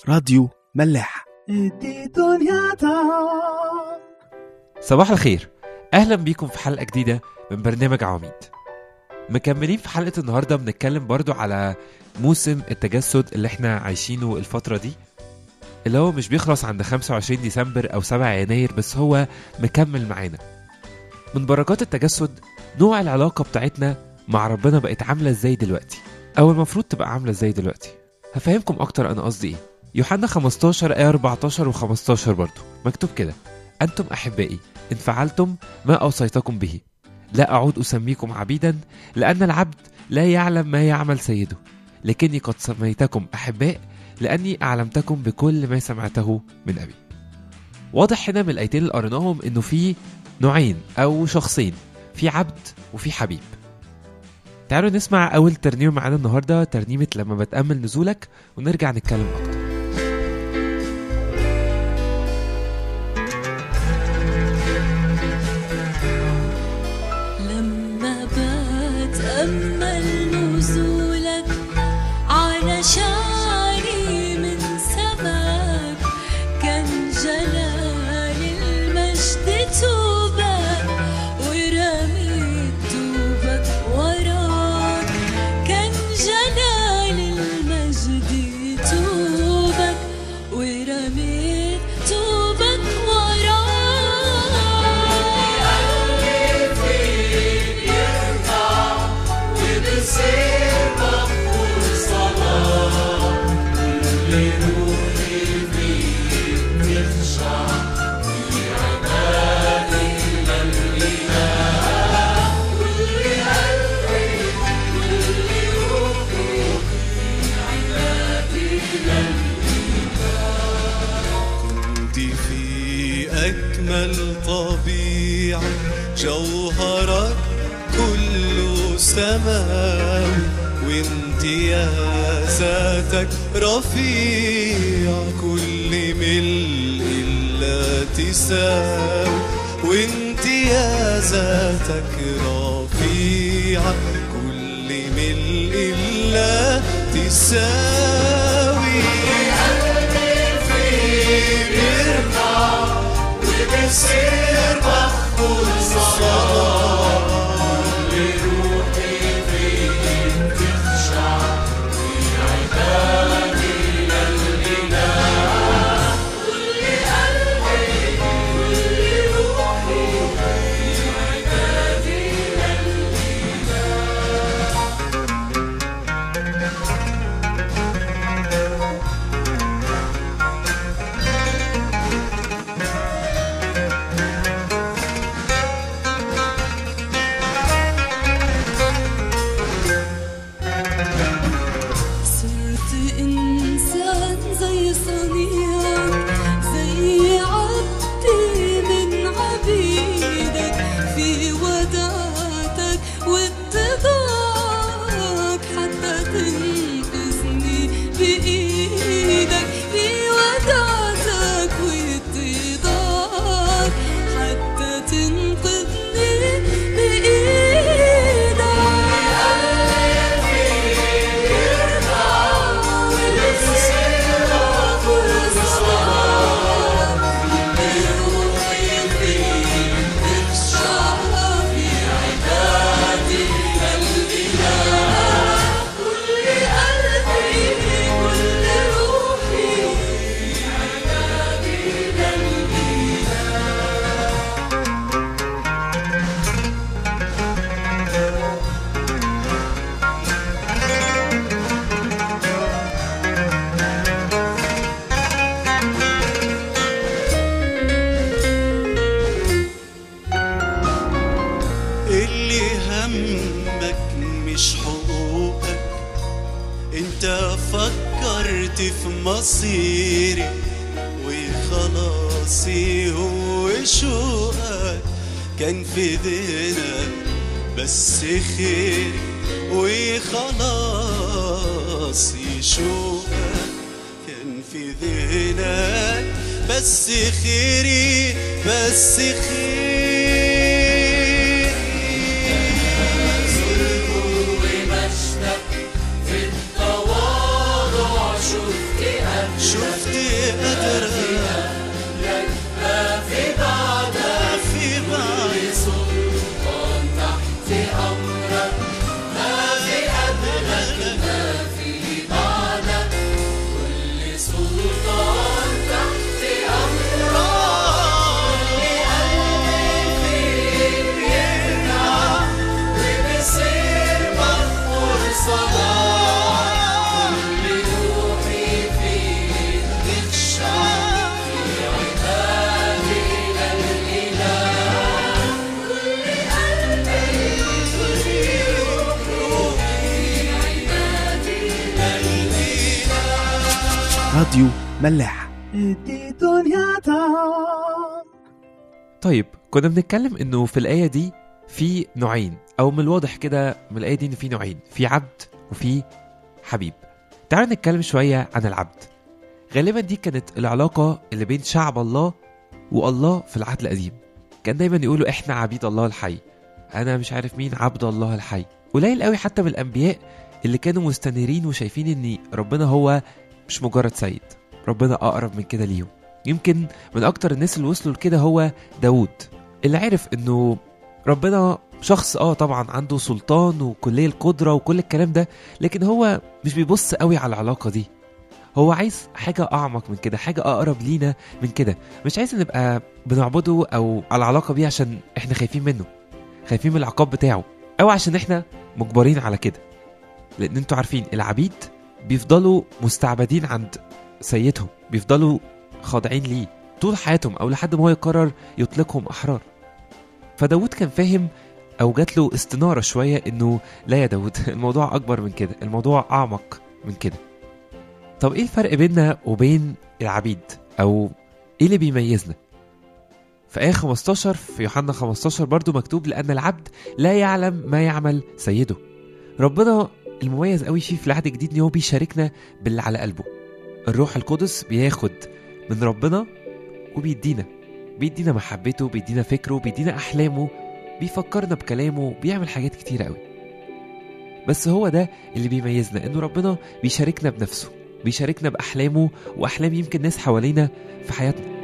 راديو ملاح صباح الخير اهلا بيكم في حلقه جديده من برنامج عواميد مكملين في حلقه النهارده بنتكلم برضو على موسم التجسد اللي احنا عايشينه الفتره دي اللي هو مش بيخلص عند 25 ديسمبر او 7 يناير بس هو مكمل معانا من بركات التجسد نوع العلاقه بتاعتنا مع ربنا بقت عامله ازاي دلوقتي او المفروض تبقى عامله ازاي دلوقتي هفهمكم اكتر انا قصدي ايه يوحنا 15 ايه 14 و15 برضو مكتوب كده انتم احبائي ان فعلتم ما اوصيتكم به لا اعود اسميكم عبيدا لان العبد لا يعلم ما يعمل سيده لكني قد سميتكم احباء لاني اعلمتكم بكل ما سمعته من ابي واضح هنا من الايتين اللي قريناهم انه في نوعين او شخصين في عبد وفي حبيب تعالوا نسمع اول ترنيمه معانا النهارده ترنيمه لما بتامل نزولك ونرجع نتكلم اكتر لما بتأمل نزولك على شعري من سماك كان جلال المجد توبك ورميت توبك وراك كان جلال المجد توبك ورميت توبك وراك كنت في أجمل طبيعة جوهرك كله سماء وامتيازاتك رفيع كل ملء لا تساوي وامتيازاتك رفيعة كل ملء لا تساوي بيصير مقبول صلاة لروحي فيك تخشع في عبادي للإله كل قلبي كل روحي في عبادي صرت إنسان زي صنيعك زي عبدي من عبيدك في وداعتك واتضاعك حتى تنقذني بإيدك في وداعتك واتضاعك حتى تنقذني اللي همك مش حقوقك انت فكرت في مصيري وخلاصي هو شوقك كان في ذهنك بس خيري وخلاصي شوقك كان في ذهنك بس خيري بس خيري شفت راديو ملاح طيب كنا بنتكلم انه في الآية دي في نوعين او من الواضح كده من الآية دي ان في نوعين في عبد وفي حبيب تعالوا نتكلم شوية عن العبد غالبا دي كانت العلاقة اللي بين شعب الله والله في العهد القديم كان دايما يقولوا احنا عبيد الله الحي انا مش عارف مين عبد الله الحي قليل قوي حتى من الانبياء اللي كانوا مستنيرين وشايفين ان ربنا هو مش مجرد سيد ربنا اقرب من كده ليهم يمكن من اكتر الناس اللي وصلوا لكده هو داوود اللي عرف انه ربنا شخص اه طبعا عنده سلطان وكلية القدرة وكل الكلام ده لكن هو مش بيبص قوي على العلاقة دي هو عايز حاجة أعمق من كده حاجة أقرب لينا من كده مش عايز نبقى بنعبده أو على علاقة بيه عشان إحنا خايفين منه خايفين من العقاب بتاعه أو عشان إحنا مجبرين على كده لأن أنتوا عارفين العبيد بيفضلوا مستعبدين عند سيدهم بيفضلوا خاضعين ليه طول حياتهم أو لحد ما هو يقرر يطلقهم أحرار فداود كان فاهم أو جات له استنارة شوية إنه لا يا داود الموضوع أكبر من كده الموضوع أعمق من كده طب ايه الفرق بيننا وبين العبيد او ايه اللي بيميزنا في آية 15 في يوحنا 15 برضو مكتوب لأن العبد لا يعلم ما يعمل سيده ربنا المميز قوي فيه في العهد الجديد ان هو بيشاركنا باللي على قلبه الروح القدس بياخد من ربنا وبيدينا بيدينا محبته بيدينا فكره بيدينا أحلامه بيفكرنا بكلامه بيعمل حاجات كتيرة قوي بس هو ده اللي بيميزنا انه ربنا بيشاركنا بنفسه بيشاركنا بأحلامه وأحلام يمكن ناس حوالينا في حياتنا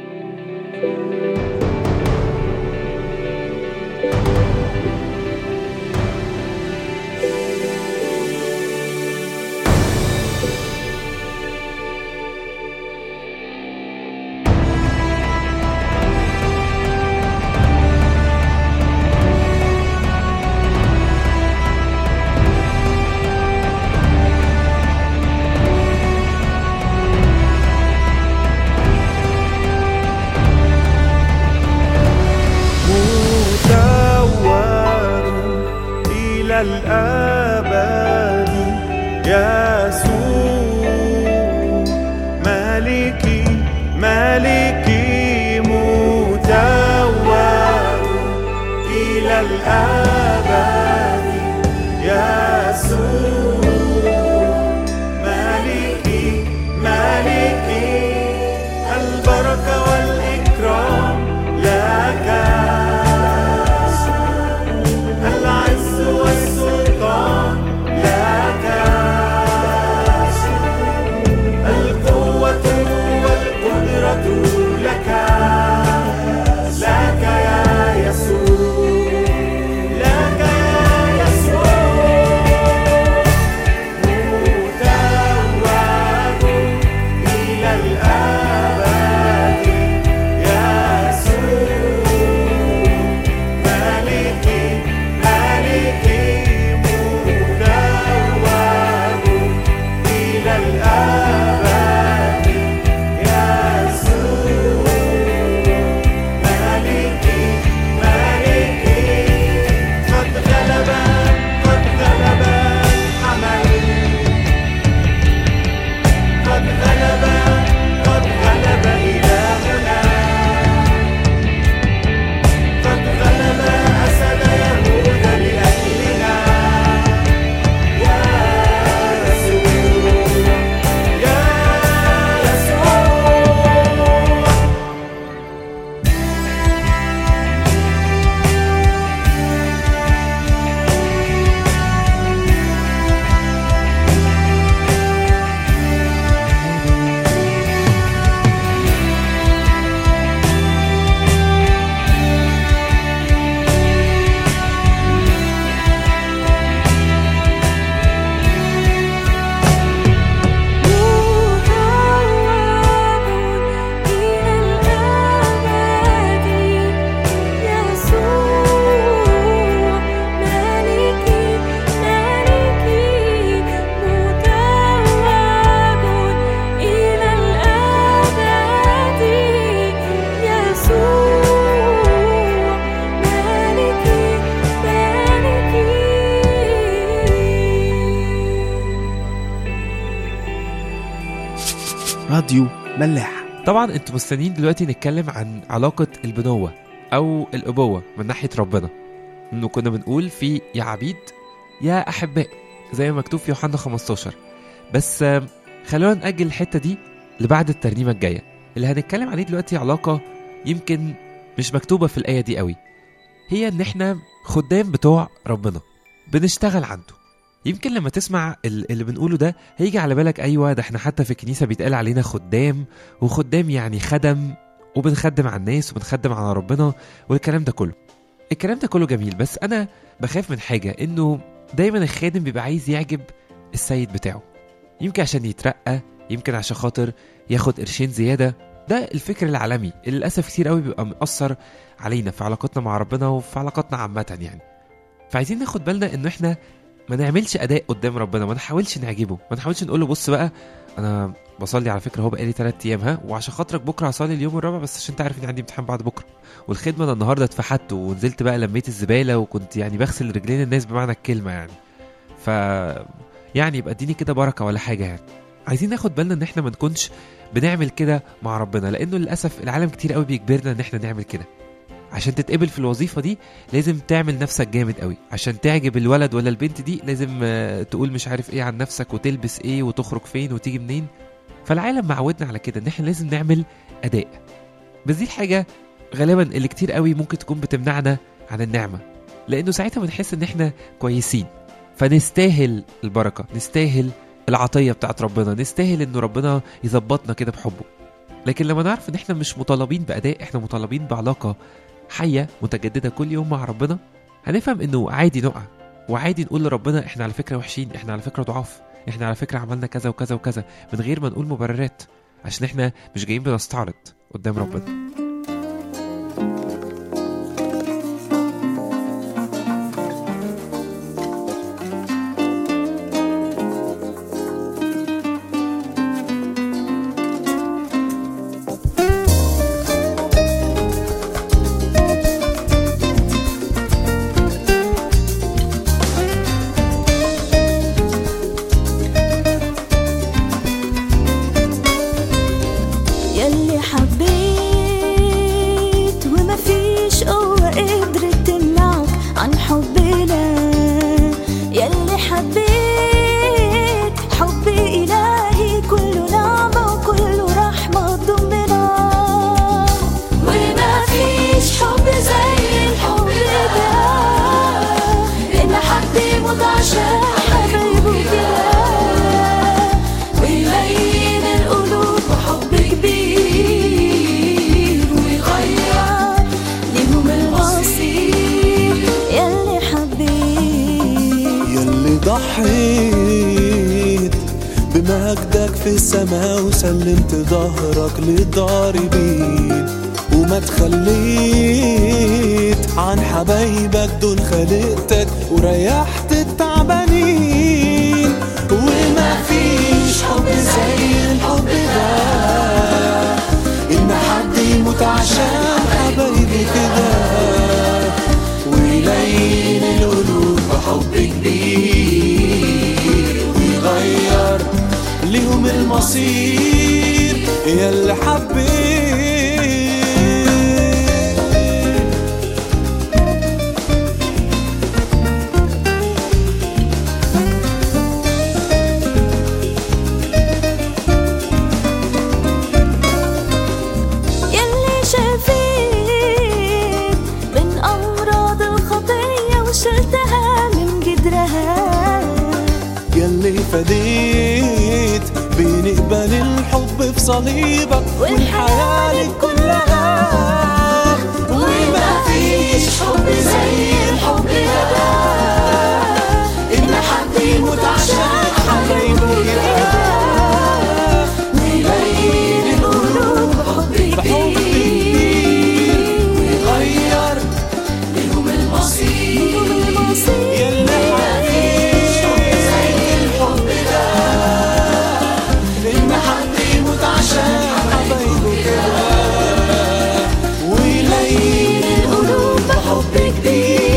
مدور إلى الأبد يسوع مالكي مالكي مدور إلى الأبد يسوع مالكي مالكي البركة والإكرام لك العز والسلطان لك القوة والقدرة لك لك يا يسوع لك يا راديو ملاح طبعا انتوا مستنيين دلوقتي نتكلم عن علاقة البنوة أو الأبوة من ناحية ربنا إنه كنا بنقول في يا عبيد يا أحباء زي ما مكتوب في يوحنا 15 بس آم، خلونا نأجل الحتة دي لبعد الترنيمة الجاية اللي هنتكلم عليه دلوقتي علاقة يمكن مش مكتوبة في الآية دي قوي هي إن إحنا خدام بتوع ربنا بنشتغل عنده يمكن لما تسمع ال- اللي بنقوله ده هيجي على بالك أيوة ده إحنا حتى في الكنيسة بيتقال علينا خدام وخدام يعني خدم وبنخدم على الناس وبنخدم على ربنا والكلام ده كله الكلام ده كله جميل بس انا بخاف من حاجه انه دايما الخادم بيبقى عايز يعجب السيد بتاعه يمكن عشان يترقى يمكن عشان خاطر ياخد قرشين زياده ده الفكر العالمي اللي للاسف كتير قوي بيبقى مأثر علينا في علاقتنا مع ربنا وفي علاقاتنا عامه يعني فعايزين ناخد بالنا انه احنا ما نعملش اداء قدام ربنا ما نحاولش نعجبه ما نحاولش نقول له بص بقى انا بصلي على فكره هو بقالي 3 ايام ها وعشان خاطرك بكره هصلي اليوم الرابع بس عشان انت عارف ان عندي امتحان بعد بكره والخدمه انا النهارده اتفحت ونزلت بقى لميت الزباله وكنت يعني بغسل رجلين الناس بمعنى الكلمه يعني ف يعني يبقى اديني كده بركه ولا حاجه يعني عايزين ناخد بالنا ان احنا ما نكونش بنعمل كده مع ربنا لانه للاسف العالم كتير قوي بيجبرنا ان احنا نعمل كده عشان تتقبل في الوظيفه دي لازم تعمل نفسك جامد قوي عشان تعجب الولد ولا البنت دي لازم آه، تقول مش عارف ايه عن نفسك وتلبس ايه وتخرج فين وتيجي منين فالعالم معودنا على كده ان احنا لازم نعمل اداء بس دي الحاجه غالبا اللي كتير قوي ممكن تكون بتمنعنا عن النعمه لانه ساعتها بنحس ان احنا كويسين فنستاهل البركه نستاهل العطيه بتاعت ربنا نستاهل انه ربنا يظبطنا كده بحبه لكن لما نعرف ان احنا مش مطالبين باداء احنا مطالبين بعلاقه حيه متجدده كل يوم مع ربنا هنفهم انه عادي نقع وعادي نقول لربنا احنا على فكره وحشين احنا على فكره ضعاف احنا على فكره عملنا كذا وكذا وكذا من غير ما نقول مبررات عشان احنا مش جايين بنستعرض قدام ربنا يلي حبيت وما فيش قوة قدرت تمنعك عن حبنا يلي حبيت حب إلهي كله نعمة وكله رحمة تضمنا وما فيش حب زي الحب ده إن حد يموت عشان حبيبه كده ويبين القلوب بحب كبير ويغير ليهم المصير يلي حبيت يلي ضحيت بمجدك في السماء وسلمت ظهرك للضاربين وما تخليت عن حبايبك دول خلقتك وريحت التعبانين وما فيش حب زي الحب ده ان حد يموت عشان حبايبي كده ويلين القلوب بحب كبير ويغير ليهم المصير يا اللي حبيت يلي شفيت من أمراض الخطية وشلتها من جدرها يلي فديت بنقبل الحب في صليبك والحياة لك كلها وما فيش حب زي الحب ده إن حد يموت عشان حبايبه كده ويبين القلوب بحب كبير ويغير لهم المصير يلي مفيش حب زي الحب ده إن حد يموت عشان حبايبه كده ويلين القلوب بحب كبير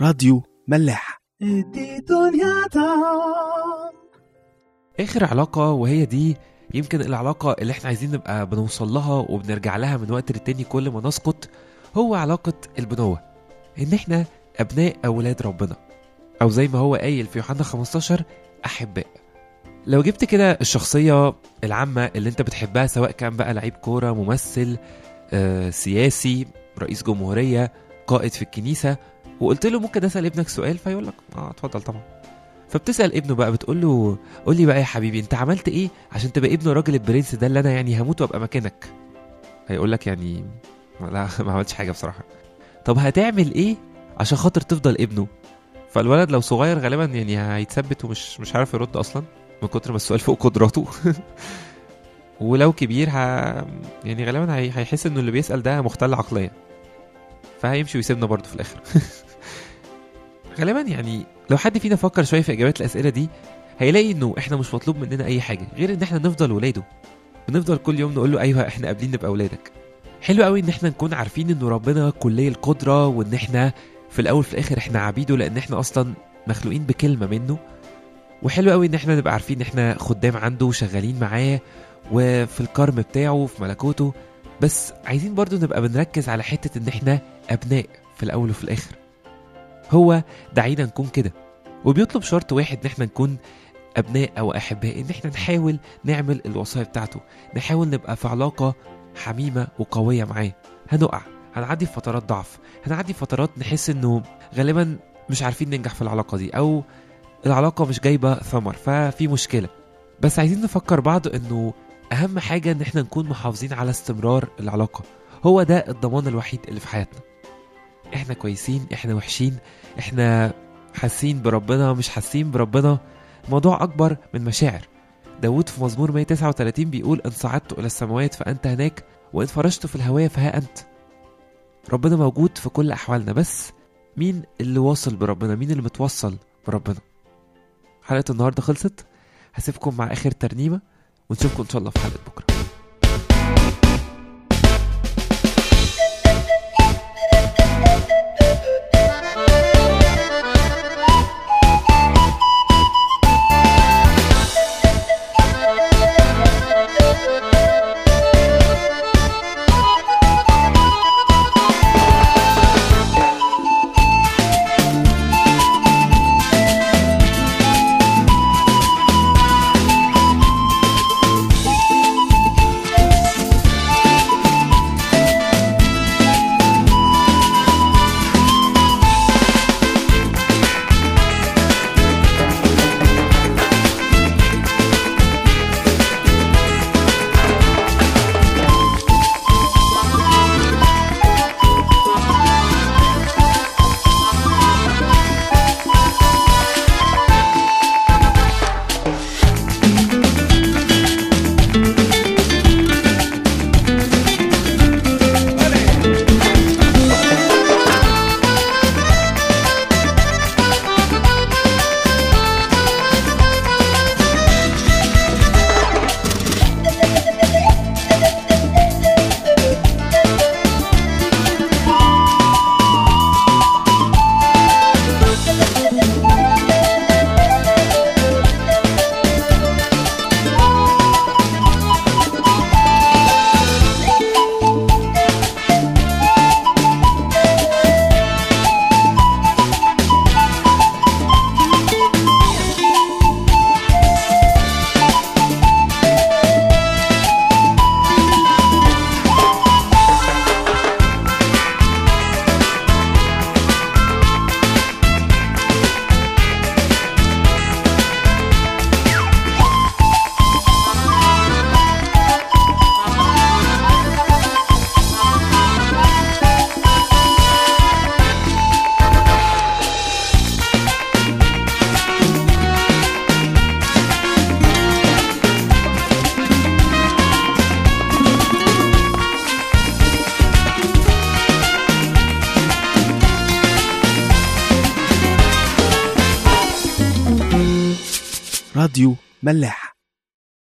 راديو ملاح دي دنيا تعب اخر علاقه وهي دي يمكن العلاقه اللي احنا عايزين نبقى بنوصل لها وبنرجع لها من وقت للتاني كل ما نسقط هو علاقه البنوه ان احنا ابناء اولاد ربنا او زي ما هو قايل في يوحنا 15 احباء لو جبت كده الشخصيه العامه اللي انت بتحبها سواء كان بقى لعيب كوره ممثل آه، سياسي رئيس جمهوريه قائد في الكنيسه وقلت له ممكن اسال ابنك سؤال فيقول لك اه اتفضل طبعا فبتسال ابنه بقى بتقول له قول لي بقى يا حبيبي انت عملت ايه عشان تبقى ابن الراجل البرنس ده اللي انا يعني هموت وابقى مكانك هيقول لك يعني لا ما عملتش حاجه بصراحه طب هتعمل ايه عشان خاطر تفضل ابنه فالولد لو صغير غالبا يعني هيتثبت ومش مش عارف يرد اصلا من كتر ما السؤال فوق قدراته ولو كبير ه... يعني غالبا هي... هيحس انه اللي بيسال ده مختل عقليا فهيمشي ويسيبنا برضه في الاخر غالبا يعني لو حد فينا فكر شويه في اجابات الاسئله دي هيلاقي انه احنا مش مطلوب مننا اي حاجه غير ان احنا نفضل ولاده بنفضل كل يوم نقول له ايوه احنا قابلين نبقى اولادك حلو قوي ان احنا نكون عارفين انه ربنا كلي القدره وان احنا في الاول في الاخر احنا عبيده لان احنا اصلا مخلوقين بكلمه منه وحلو قوي ان احنا نبقى عارفين ان احنا خدام عنده وشغالين معاه وفي الكرم بتاعه وفي ملكوته بس عايزين برضو نبقى بنركز على حته ان احنا ابناء في الاول وفي الاخر هو دعينا نكون كده وبيطلب شرط واحد ان احنا نكون ابناء او احباء ان احنا نحاول نعمل الوصايا بتاعته نحاول نبقى في علاقه حميمه وقويه معاه هنقع هنعدي في فترات ضعف هنعدي في فترات نحس انه غالبا مش عارفين ننجح في العلاقه دي او العلاقه مش جايبه ثمر ففي مشكله بس عايزين نفكر بعض انه اهم حاجه ان احنا نكون محافظين على استمرار العلاقه هو ده الضمان الوحيد اللي في حياتنا احنا كويسين احنا وحشين احنا حاسين بربنا مش حاسين بربنا موضوع اكبر من مشاعر داود في مزمور 139 بيقول ان صعدت الى السماوات فانت هناك وان فرشت في الهواء فها انت ربنا موجود في كل احوالنا بس مين اللي واصل بربنا مين اللي متوصل بربنا حلقه النهارده خلصت هسيبكم مع اخر ترنيمه ونشوفكم ان شاء الله في حلقه بكره راديو ملاح